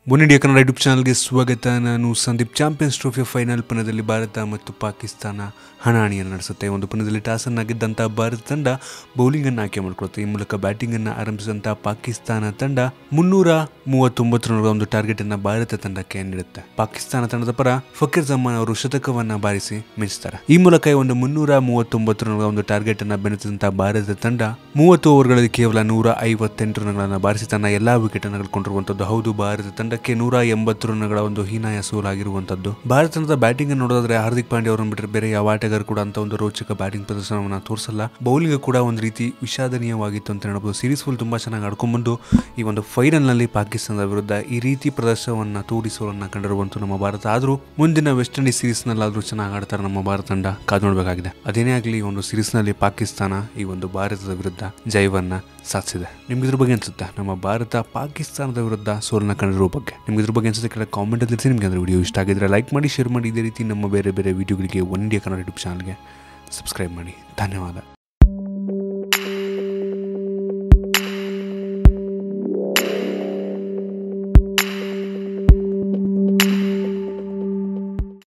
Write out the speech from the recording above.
one India Kannada YouTube ಚಾನಲ್ಗೆ ಸ್ವಾಗತ ನಾನು ಸಂದೀಪ್ ಚಾಂಪಿಯನ್ಸ್ ಟ್ರೋಫಿಯ ಫೈನಲ್ ಪಂದ್ಯದಲ್ಲಿ ಭಾರತ ಮತ್ತು ಪಾಕಿಸ್ತಾನ ಹಣಾಣಿಯನ್ನು ನಡೆಸುತ್ತೆ ಒಂದು ಪಂದ್ಯದಲ್ಲಿ ಟಾಸನ್ನು ಗೆದ್ದಂಥ ಭಾರತ ತಂಡ ಬೌಲಿಂಗನ್ನು ಆಯ್ಕೆ ಮಾಡಿಕೊಳುತ್ತೆ ಈ ಮೂಲಕ ಬ್ಯಾಟಿಂಗನ್ನು ಆರಂಭಿಸಿದಂಥ ಪಾಕಿಸ್ತಾನ ತಂಡ ಮುನ್ನೂರ ಮೂವತ್ತೊಂಬತ್ತು ರನ್ಗಳ ಒಂದು ಟಾರ್ಗೆಟನ್ನು ಭಾರತ ತಂಡಕ್ಕೆ ನೀಡುತ್ತೆ ಪಾಕಿಸ್ತಾನ ತಂಡದ ಪರ ಫಕೀರ್ ಜಮಾನ್ ಅವರು ಶತಕವನ್ನು ಬಾರಿಸಿ ಮಿಂಚ್ತಾರೆ ಈ ಮೂಲಕ ಈ ಒಂದು ಮುನ್ನೂರ ಮೂವತ್ತೊಂಬತ್ತು ರನ್ಗಳ ಒಂದು ಟಾರ್ಗೆಟ್ ಅನ್ನು ಬೆನ್ನತ್ತಿದಂಥ ಭಾರತ ತಂಡ ಮೂವತ್ತು ಓವರ್ಗಳಲ್ಲಿ ಕೇವಲ ನೂರ ಐವತ್ತೆಂಟು ರನ್ಗಳನ್ನು ಬಾರಿಸಿ ತನ್ನ ಎಲ್ಲಾ ವಿಕೆಟ್ ಅನ್ನು ಕಳ್ಕೊಂಡಿರುವಂತದ್ದು ಹೌದು ಭಾರತ ತಂಡಕ್ಕೆ ನೂರ ಎಂಬತ್ತು ರನ್ಗಳ ಒಂದು ಹೀನಾಯ ಸೋಲಾಗಿರುವಂತದ್ದು ಭಾರತ ತಂಡದ ಬ್ಯಾಟಿಂಗ್ ಅನ್ನು ನೋಡಿದ್ರೆ ಹಾರ್ದಿಕ್ ಪಾಂಡ್ಯ ಅವರನ್ನು ಬಿಟ್ಟರೆ ಬೇರೆ ಯಾವ ಆಟಗಾರ ಕೂಡ ಅಂತ ಒಂದು ರೋಚಕ ಬ್ಯಾಟಿಂಗ್ ಪ್ರದರ್ಶನವನ್ನು ತೋರಿಸಲ್ಲ ಬೌಲಿಂಗ್ ಕೂಡ ಒಂದು ರೀತಿ ವಿಷಾದನೀಯವಾಗಿತ್ತು ಅಂತ ಹೇಳ್ಬೋದು ಸೀರೀಸ್ ಫುಲ್ ತುಂಬಾ ಚೆನ್ನಾಗಿ ಆಡ್ಕೊಂಡ್ಬಂದು ಈ ಒಂದು ಫೈನಲ್ ನಲ್ಲಿ ಪಾಕಿಸ್ತಾನದ ವಿರುದ್ಧ ಈ ರೀತಿ ಪ್ರದರ್ಶನವನ್ನ ತೋರಿಸೋರನ್ನ ಕಂಡಿರುವಂತ ನಮ್ಮ ಭಾರತ ಆದರೂ ಮುಂದಿನ ವೆಸ್ಟ್ ಇಂಡೀಸ್ ಸೀರೀಸ್ ನಲ್ಲಾದ್ರೂ ಚೆನ್ನಾಗಿ ಆಡ್ತಾರೆ ನಮ್ಮ ಭಾರತ ತಂಡ ಕಾದು ನೋಡಬೇಕಾಗಿದೆ ಅದೇನೇ ಆಗಲಿ ಈ ಒಂದು ಸೀರೀಸ್ ನಲ್ಲಿ ಪಾಕಿಸ್ತಾನ ಈ ಒಂದು ಭಾರತದ ವಿರುದ್ಧ ಜಯವನ್ನ ಸಾಧಿಸಿದೆ ನಿಮ್ಗೆ ಇದ್ರ ಬಗ್ಗೆ ಅನ್ಸುತ್ತಾ ನಮ್ಮ ಭಾರತ ಪಾಕಿಸ್ತಾನದ ವಿರುದ್ಧ ಸೋಲನ್ನ ಕಂಡಿರೋ ಬಗ್ಗೆ ನಿಮ್ಗೆ ಇದ್ರ ಬಗ್ಗೆ ಅನ್ಸುತ್ತೆ ಕೆಲ ಕಾಮೆಂಟ್ ಅಲ್ಲಿ ತಿಳಿಸಿ ನಿಮ್ಗೆ ಅಂದ್ರೆ ವಿಡಿಯೋ ಇಷ್ಟ ಆಗಿದ್ರೆ ಲೈಕ್ ಮಾಡಿ ಶೇರ್ ಮಾಡಿ ಇದೇ ರೀತಿ ನಮ್ಮ ಬೇರೆ ಬೇರೆ ವಿಡಿಯೋಗಳಿಗೆ ಒನ್ ಇಂಡಿಯಾ ಕನ್ನಡ ಯೂಟ್ಯೂಬ್ ಚಾನಲ್ಗೆ ಸಬ್ಸ್ಕ್ರೈಬ್ ಮಾಡಿ ಧನ್ಯವಾದ